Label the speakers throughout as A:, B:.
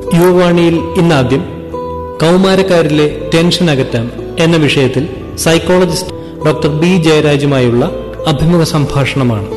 A: യുവവാണിയിൽ ഇന്നാദ്യം കൗമാരക്കാരിലെ tension അകറ്റാം എന്ന വിഷയത്തിൽ psychologist doctor B ജയരാജുമായുള്ള അഭിമുഖ സംഭാഷണമാണ്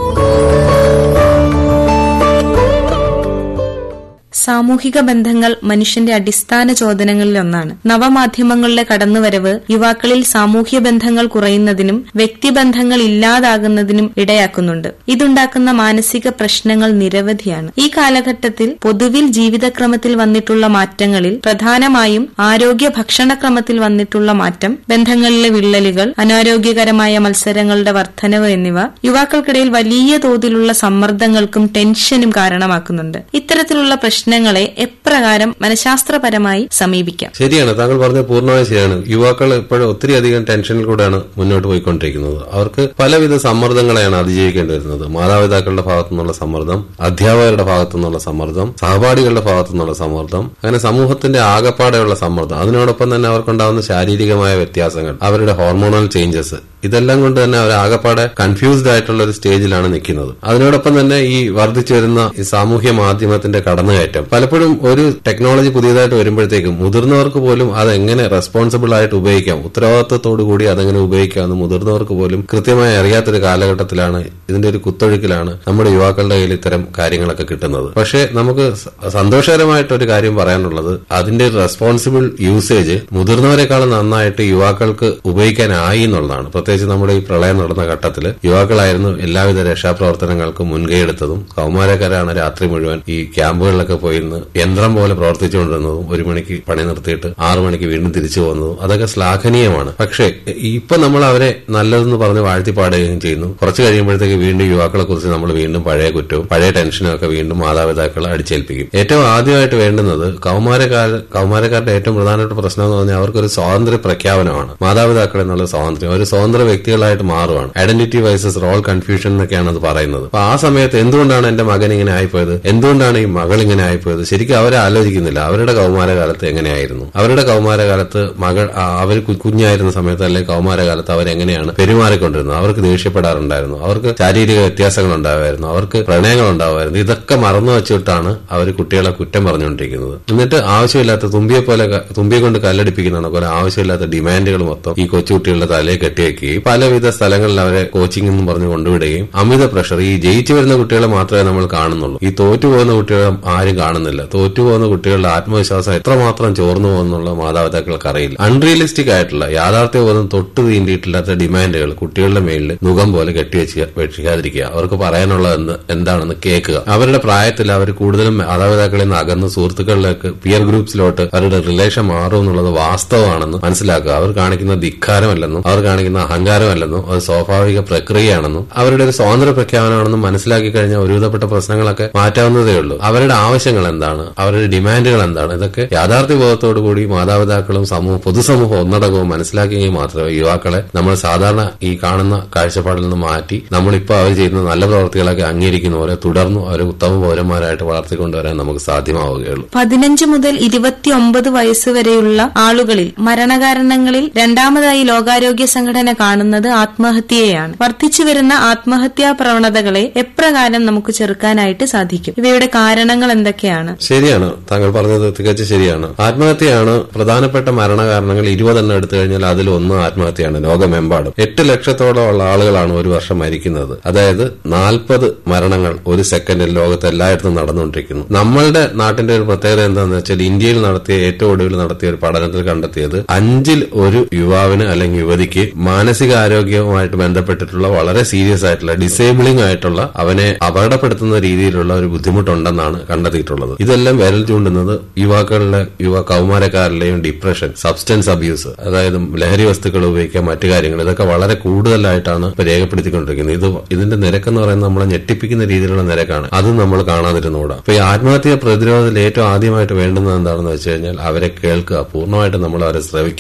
B: സാമൂഹിക ബന്ധങ്ങൾ മനുഷ്യന്റെ അടിസ്ഥാന ചോദനങ്ങളിലൊന്നാണ് നവമാധ്യമങ്ങളുടെ കടന്നുവരവ് യുവാക്കളിൽ സാമൂഹ്യ ബന്ധങ്ങൾ കുറയുന്നതിനും വ്യക്തിബന്ധങ്ങൾ ഇല്ലാതാകുന്നതിനും ഇടയാക്കുന്നുണ്ട് ഇതുണ്ടാക്കുന്ന മാനസിക പ്രശ്നങ്ങൾ നിരവധിയാണ് ഈ കാലഘട്ടത്തിൽ പൊതുവിൽ ജീവിതക്രമത്തിൽ വന്നിട്ടുള്ള മാറ്റങ്ങളിൽ പ്രധാനമായും ആരോഗ്യ ഭക്ഷണക്രമത്തിൽ വന്നിട്ടുള്ള മാറ്റം ബന്ധങ്ങളിലെ വിള്ളലുകൾ അനാരോഗ്യകരമായ മത്സരങ്ങളുടെ വർധനവ് എന്നിവ യുവാക്കൾക്കിടയിൽ വലിയ തോതിലുള്ള സമ്മർദ്ദങ്ങൾക്കും ടെൻഷനും കാരണമാക്കുന്നുണ്ട് ഇത്തരത്തിലുള്ള പ്രശ്നങ്ങളെ എപ്രകാരം മനഃശാസ്ത്രപരമായി സമീപിക്കാം
C: ശരിയാണ് താങ്കൾ പറഞ്ഞത് പൂർണ്ണമായും ശരിയാണ് യുവാക്കൾ ഇപ്പോഴും ഒത്തിരി അധികം ടെൻഷനിൽ കൂടെയാണ് മുന്നോട്ട് പോയിക്കൊണ്ടിരിക്കുന്നത് അവർക്ക് പലവിധ സമ്മർദ്ദങ്ങളെയാണ് അതിജീവിക്കേണ്ടി വരുന്നത് മാതാപിതാക്കളുടെ ഭാഗത്തു നിന്നുള്ള സമ്മർദ്ദം അധ്യാപകരുടെ ഭാഗത്തു നിന്നുള്ള സമ്മർദ്ദം സഹപാഠികളുടെ ഭാഗത്തു നിന്നുള്ള സമ്മർദ്ദം അങ്ങനെ സമൂഹത്തിന്റെ ആകപ്പാടെയുള്ള സമ്മർദ്ദം അതിനോടൊപ്പം തന്നെ അവർക്കുണ്ടാകുന്ന ശാരീരികമായ വ്യത്യാസങ്ങൾ അവരുടെ ഹോർമോണൽ ചേഞ്ചസ് ഇതെല്ലാം കൊണ്ട് തന്നെ അവർ ആകപ്പാടെ കൺഫ്യൂസ്ഡ് ആയിട്ടുള്ള ഒരു സ്റ്റേജിലാണ് നിൽക്കുന്നത് അതിനോടൊപ്പം തന്നെ ഈ വർദ്ധിച്ചു വരുന്ന ഈ സാമൂഹ്യ മാധ്യമത്തിന്റെ കടന്നുകയറ്റം പലപ്പോഴും ഒരു ടെക്നോളജി പുതിയതായിട്ട് വരുമ്പോഴത്തേക്കും മുതിർന്നവർക്ക് പോലും അതെങ്ങനെ റെസ്പോൺസിബിൾ ആയിട്ട് ഉപയോഗിക്കാം ഉത്തരവാദിത്തത്തോടു കൂടി അതെങ്ങനെ ഉപയോഗിക്കാമെന്ന് മുതിർന്നവർക്ക് പോലും കൃത്യമായി അറിയാത്തൊരു കാലഘട്ടത്തിലാണ് ഇതിന്റെ ഒരു കുത്തൊഴുക്കിലാണ് നമ്മുടെ യുവാക്കളുടെ കയ്യിൽ ഇത്തരം കാര്യങ്ങളൊക്കെ കിട്ടുന്നത് പക്ഷേ നമുക്ക് സ- സന്തോഷകരമായിട്ട് ഒരു കാര്യം പറയാനുള്ളത് അതിന്റെ റെസ്പോൺസിബിൾ യൂസേജ് മുതിർന്നവരെക്കാളും നന്നായിട്ട് യുവാക്കൾക്ക് ഉപയോഗിക്കാനായി എന്നുള്ളതാണ് പ്രത്യേകിച്ച് നമ്മുടെ ഈ പ്രളയം നടന്ന ഘട്ടത്തിൽ യുവാക്കളായിരുന്നു എല്ലാവിധ രക്ഷാപ്രവർത്തനങ്ങൾക്കും മുൻകൈയെടുത്തതും കൗമാരക്കാരാണ് രാത്രി മുഴുവൻ ഈ ക്യാമ്പുകളിലൊക്കെ പോയിരുന്ന് യന്ത്രം പോലെ പ്രവർത്തിച്ചുകൊണ്ടിരുന്നതും ഒരു മണിക്ക് പണി നിർത്തിയിട്ട് ആറു മണിക്ക് വീണ്ടും തിരിച്ചു പോകുന്നതും അതൊക്കെ ശ്ലാഘനീയമാണ് പക്ഷേ ഇപ്പൊ നമ്മൾ അവരെ നല്ലതെന്ന് പറഞ്ഞ് വാഴ്ത്തിപ്പാടുകയും ചെയ്യുന്നു കുറച്ച് കഴിയുമ്പോഴത്തേക്ക് വീണ്ടും യുവാക്കളെ കുറിച്ച് നമ്മൾ വീണ്ടും പഴയ കുറ്റവും പഴയ ടെൻഷനും ഒക്കെ വീണ്ടും മാതാപിതാക്കളെ അടിച്ചേൽപ്പിക്കും ഏറ്റവും ആദ്യമായിട്ട് വേണ്ടുന്നത് കൗമാരക്കാർ കൗമാരക്കാരുടെ ഏറ്റവും പ്രധാനപ്പെട്ട പ്രശ്നം എന്ന് പറഞ്ഞാൽ അവർക്കൊരു സ്വാതന്ത്ര്യ പ്രഖ്യാപനമാണ് മാതാപിതാക്കൾ എന്നുള്ള സ്വാതന്ത്ര്യം ഒരു സ്വതന്ത്ര വ്യക്തികളായിട്ട് മാറുവാണ് ഐഡന്റിറ്റി വൈസസ് റോൾ കൺഫ്യൂഷൻ എന്നൊക്കെയാണ് അത് പറയുന്നത് അപ്പൊ ആ സമയത്ത് എന്തുകൊണ്ടാണ് എന്റെ മകൻ ഇങ്ങനെ ആയിപ്പോയത് എന്തുകൊണ്ടാണ് ഈ മകൾ ഇങ്ങനെ ആയിപ്പോയത് ശരിക്കും അവരെ ആലോചിക്കുന്നില്ല അവരുടെ കൗമാരകാലത്ത് എങ്ങനെയായിരുന്നു അവരുടെ കൗമാരകാലത്ത് മകൾ ആ, അവർ കു- കുഞ്ഞായിരുന്ന സമയത്ത് അല്ലെങ്കിൽ കൗമാരകാലത്ത് അവരെങ്ങനെയാണ് പെരുമാറിക്കൊണ്ടിരുന്നത് അവർക്ക് ദേഷ്യപ്പെടാറുണ്ടായിരുന്നു അവർക്ക് ശാരീരിക വ്യത്യാസങ്ങൾ ഉണ്ടാവുമായിരുന്നു അവർക്ക് പ്രണയങ്ങൾ ഉണ്ടാവുമായിരുന്നു ഇതൊക്കെ മറന്നു വെച്ചിട്ടാണ് അവർ കുട്ടികളെ കുറ്റം പറഞ്ഞുകൊണ്ടിരിക്കുന്നത് എന്നിട്ട് ആവശ്യമില്ലാത്ത തുമ്പിയെ പോലെ ക- തുമ്പിയെ കൊണ്ട് കല്ലടിപ്പിക്കുന്നതാണ് പോലെ ആവശ്യമില്ലാത്ത ഡിമാൻഡുകൾ മൊത്തം ഈ കൊച്ചുകുട്ടികളുടെ തലയിൽ കെട്ടിവെക്കുകയും പലവിധ സ്ഥലങ്ങളിൽ അവരെ കോച്ചിങ് എന്ന് പറഞ്ഞ് കൊണ്ടുവിടുകയും അമിത പ്രഷർ ഈ ജയിച്ചു വരുന്ന കുട്ടികളെ മാത്രമേ നമ്മൾ കാണുന്നുള്ളൂ ഈ തോറ്റു പോകുന്ന കുട്ടികളെ ആരും കാണുന്നില്ല തോറ്റു പോകുന്ന കുട്ടികളുടെ ആത്മവിശ്വാസം എത്രമാത്രം ചോർന്നു പോകുന്നുള്ള മാതാപിതാക്കൾക്ക് അറിയില്ല അൺറിയലിസ്റ്റിക് ആയിട്ടുള്ള യാഥാർത്ഥ്യബോധം തൊട്ട് തീണ്ടിയിട്ടില്ലാത്ത ഡിമാൻഡുകൾ കുട്ടികളുടെ മേളിൽ മുഖം പോലെ കെട്ടിവെച്ച് വെക്കാതിരിക്കുക അവർക്ക് പറയാനുള്ളത് എന്ത് എന്താണെന്ന് കേൾക്കുക അവരുടെ പ്രായത്തിൽ അവർ കൂടുതലും മാതാപിതാക്കളിൽ നിന്ന് അകന്ന് സുഹൃത്തുക്കളിലേക്ക് പിയർ ഗ്രൂപ്പ്സിലോട്ട് അവരുടെ റിലേഷൻ മാറും എന്നുള്ളത് വാസ്തവമാണെന്ന് മനസ്സിലാക്കുക അവർ കാണിക്കുന്ന ധിക്കാരമല്ലെന്നും അവർ കാണിക്കുന്ന അഹങ്കാരമല്ലെന്നും അത് സ്വാഭാവിക പ്രക്രിയയാണെന്നും അവരുടെ ഒരു സ്വാതന്ത്ര്യ പ്രഖ്യാപനമാണെന്നും മനസ്സിലാക്കി കഴിഞ്ഞാൽ ഒരുവിധപ്പെട്ട പ്രശ്നങ്ങളൊക്കെ മാറ്റാവുന്നതേ ഉള്ളൂ അവരുടെ ആവശ്യങ്ങൾ എന്താണ് അവരുടെ ഡിമാൻഡുകൾ എന്താണ് ഇതൊക്കെ യാഥാർത്ഥ്യബോധത്തോടു കൂടി മാതാപിതാക്കളും സമൂഹം പൊതുസമൂഹം ഒന്നടങ്കവും മനസ്സിലാക്കിയെങ്കിൽ മാത്രമേ യുവാക്കളെ നമ്മൾ സാധാരണ ഈ കാണുന്ന കാഴ്ചപ്പാടിൽ നിന്ന് മാറ്റി നമ്മളിപ്പോൾ അവർ ചെയ്യുന്ന നല്ല പ്രവർത്തികളൊക്കെ അംഗീകരിക്കുന്ന പോലെ തുടർന്നും അവരെ ഉത്തമ പൗരന്മാരായിട്ട് വളർത്തിക്കൊണ്ടുവരാൻ നമുക്ക് സാധ്യമാവുകയുള്ളൂ
B: പതിനഞ്ച് മുതൽ ഇരുപത്തിയൊമ്പത് വയസ്സ് വരെയുള്ള ആളുകളിൽ മരണകാരണങ്ങളിൽ രണ്ടാമതായി ലോകാരോഗ്യ സംഘടന കാണുന്നത് ആത്മഹത്യയെയാണ് വർദ്ധിച്ചു വരുന്ന ആത്മഹത്യാ പ്രവണതകളെ എപ്രകാരം നമുക്ക് ചെറുക്കാനായിട്ട് സാധിക്കും ഇവയുടെ കാരണങ്ങൾ എന്തൊക്കെയാണ്
C: ശരിയാണ് താങ്കൾ പറഞ്ഞത് തികച്ച ശരിയാണ് ആത്മഹത്യയാണ് പ്രധാനപ്പെട്ട മരണകാരണങ്ങൾ ഇരുപതെണ്ണം എടുത്തു കഴിഞ്ഞാൽ അതിൽ ഒന്ന് ആത്മഹത്യയാണ് ലോകമെമ്പാടും എട്ട് ലക്ഷത്തോളം ഉള്ള ആളുകളാണ് ഒരു വർഷം മരിക്കുന്നത് അതായത് നാൽപ്പത് മരണങ്ങൾ ഒരു സെക്കൻഡിൽ ലോകത്ത് എല്ലായിടത്തും നടന്നുകൊണ്ടിരിക്കുന്നു നമ്മളുടെ നാട്ടിന്റെ ഒരു പ്രത്യേകത എന്താണെന്ന് വെച്ചാൽ ഇന്ത്യയിൽ നടത്തിയ ഏറ്റവും ഒടുവിൽ നടത്തിയ ഒരു പഠനത്തിൽ കണ്ടെത്തിയത് അഞ്ചിൽ ഒരു യുവാവിന് അല്ലെങ്കിൽ യുവതിക്ക് മാനസികാരോഗ്യവുമായിട്ട് ബന്ധപ്പെട്ടിട്ടുള്ള വളരെ സീരിയസ് ആയിട്ടുള്ള ഡിസേബിളിംഗ് ആയിട്ടുള്ള അവനെ അപകടപ്പെടുത്തുന്ന രീതിയിലുള്ള ഒരു ബുദ്ധിമുട്ടുണ്ടെന്നാണ് കണ്ടെത്തിയിട്ടുള്ളത് ഇതെല്ലാം വിരൽ ചൂണ്ടുന്നത് യുവാക്കളുടെ യുവ കൗമാരക്കാരിലെയും ഡിപ്രഷൻ സബ്സ്റ്റൻസ് അബ്യൂസ് അതായത് ലഹരി വസ്തുക്കൾ ഉപയോഗിക്കുക മറ്റു കാര്യങ്ങൾ ഇതൊക്കെ വളരെ കൂടുതലായിട്ടാണ് ഇപ്പൊ രേഖപ്പെടുത്തിക്കൊണ്ടിരിക്കുന്നത് ഇത് ഇതിന്റെ നിരക്കെന്ന് പറയുന്നത് നമ്മളെ ഞെട്ടിപ്പിക്കുന്ന രീതിയിലുള്ള നിരക്കാണ് അത് നമ്മൾ കാണാതിരുന്നുകൂടാ അപ്പൊ ഈ ആത്മഹത്യ പ്രതിരോധത്തിൽ ഏറ്റവും ആദ്യമായിട്ട് വേണ്ടുന്നത് എന്താണെന്ന് വെച്ച് കഴിഞ്ഞാൽ അവരെ കേൾക്കുക പൂർണ്ണമായിട്ട് നമ്മൾ അവരെ ശ്രവിക്കുക